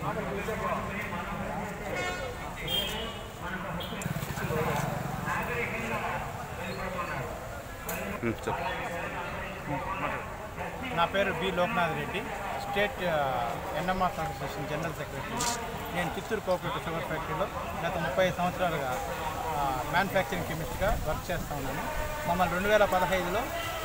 ఉమ్, చెప్పు నా పేరు B Loknath Reddy state NMR association general secretary నేను చిత్తూరు కోఆపరేటివ్ షుగర్ ఫ్యాక్టరీలో గత ముప్పై సంవత్సరాలుగా మ్యానుఫ్యాక్చరింగ్ కెమిస్ట్గా వర్క్ చేస్తూ ఉన్నాను మమ్మల్ని రెండు వేల పదహైదులో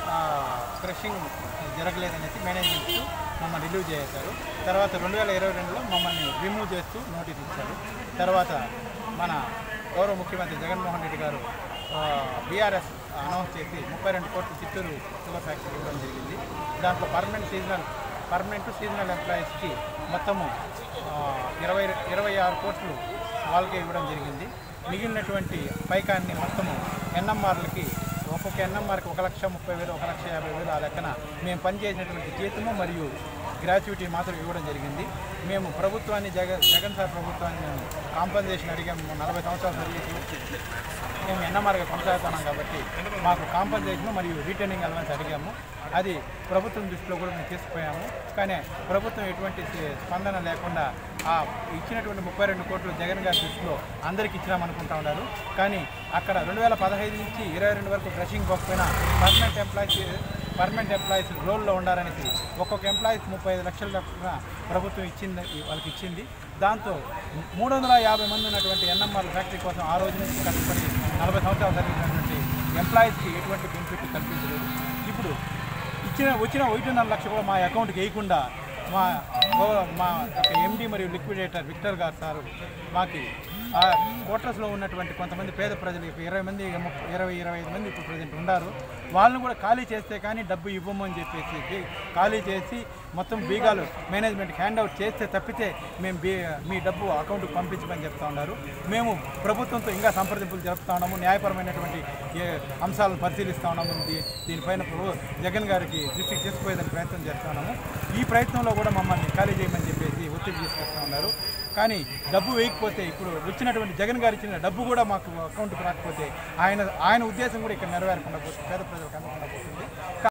క్రషింగ్ జరగలేదనేసి మేనేజ్మెంట్ మమ్మల్ని రిలీవ్ చేశారు తర్వాత రెండు వేల ఇరవై రెండులో మమ్మల్ని రిమూవ్ చేస్తూ నోటీస్ ఇచ్చారు తర్వాత మన గౌరవ ముఖ్యమంత్రి జగన్మోహన్ రెడ్డి గారు బీఆర్ఎస్ అనౌన్స్ చేసి ముప్పై రెండు కోట్లు చిత్తూరు షుగర్ ఫ్యాక్టరీ ఇవ్వడం జరిగింది దాంట్లో పర్మనెంట్ సీజనల్ పర్మనెంట్ సీజనల్ ఎంప్లాయీస్కి మొత్తము ఆ, ఇరవై ఇరవై ఆరు కోట్లు వాళ్ళకే ఇవ్వడం జరిగింది మిగిలినటువంటి పైకాన్ని మొత్తము ఎన్ఎంఆర్లకి ఒక్కొక్క ఎన్ఎంఆర్కి ఒక లక్ష ముప్పై వేలు ఒక లక్ష యాభై వేలు ఆ లెక్కన మేము పనిచేసినటువంటి జీతము మరియు గ్రాట్యుటీ మాత్రం ఇవ్వడం జరిగింది మేము ప్రభుత్వాన్ని జగన్ జగన్ సార్ ప్రభుత్వాన్ని మేము కాంపన్సేషన్ అడిగాము నలభై సంవత్సరాల సర్వీస్ మేము ఎన్నమారుగా కొనసాగుతున్నాం కాబట్టి మాకు కాంపన్సేషన్ మరియు రిటర్నింగ్ అలవెన్స్ అడిగాము అది ప్రభుత్వం దృష్టిలో కూడా మేము తీసుకుపోయాము కానీ ప్రభుత్వం ఎటువంటి స్పందన లేకుండా ఆ ఇచ్చినటువంటి ముప్పై రెండు కోట్లు జగన్ గారి దృష్టిలో అందరికీ ఇచ్చినామనుకుంటా ఉన్నారు కానీ అక్కడ రెండు వేల పదహైదు నుంచి ఇరవై రెండు వరకు బ్రషింగ్ పోకపోయినా పర్మనెంట్ ఎంప్లాయీస్ పర్మనెంట్ ఎంప్లాయీస్ రోల్లో ఉండాలనేసి ఒక్కొక్క ఎంప్లాయీస్ ముప్పై ఐదు లక్షల చొప్పున ప్రభుత్వం ఇచ్చింది వాళ్ళకి ఇచ్చింది దాంతో మూడు వందల యాభై మంది ఉన్నటువంటి ఎన్ఎంఆర్ ఫ్యాక్టరీ కోసం ఆ రోజు నుంచి కష్టపడి నలభై సంవత్సరాలు జరిగినటువంటి ఎంప్లాయీస్కి ఎటువంటి బెనిఫిట్ కల్పించలేదు ఇప్పుడు ఇచ్చిన వచ్చిన ఒకటిన్నర లక్ష కూడా మా అకౌంట్కి వేయకుండా మా గౌరవ- మా ఎండి మరియు లిక్విడేటర్ విక్టర్ గారు సారు మాకి ఆ క్వార్టర్స్లో ఉన్నటువంటి కొంతమంది పేద ప్రజలు ఇప్పుడు ఇరవై మంది ముప్పై- ఇరవై ఇరవై ఐదు మంది ఇప్పుడు ప్రజెంట్ ఉన్నారు వాళ్ళని కూడా ఖాళీ చేస్తే కానీ డబ్బు ఇవ్వము అని చెప్పేసి బీ- ఖాళీ చేసి మొత్తం బీగాలు మేనేజ్మెంట్కి హ్యాండ్ అవుట్ చేస్తే తప్పితే మేము బీ మీ డబ్బు అకౌంట్కి పంపించమని చెప్తా ఉన్నారు మేము ప్రభుత్వంతో ఇంకా సంప్రదింపులు జరుపుతా ఉన్నాము న్యాయపరమైనటువంటి ఏ అంశాలను పరిశీలిస్తా ఉన్నాము దీ- దీనిపైన ప్రభు- జగన్ గారికి దృష్టికి తీసుకుపోయేదానికి ప్రయత్నం చేస్తా ఉన్నాము ఈ ప్రయత్నంలో కూడా మమ్మల్ని ఖాళీ చేయమని చెప్పేసి ఒత్తిడి తీసుకొస్తా ఉన్నారు కానీ డబ్బు వేయకపోతే ఇప్పుడు వచ్చినటువంటి జగన్ గారు ఇచ్చిన డబ్బు కూడా మాకు అకౌంట్కి రాకపోతే ఆయన ఆయన ఉద్దేశం కూడా ఇక్కడ నెరవేరకుండా పోతుంది పేద ప్రజలకు అందకుండా పోతుంది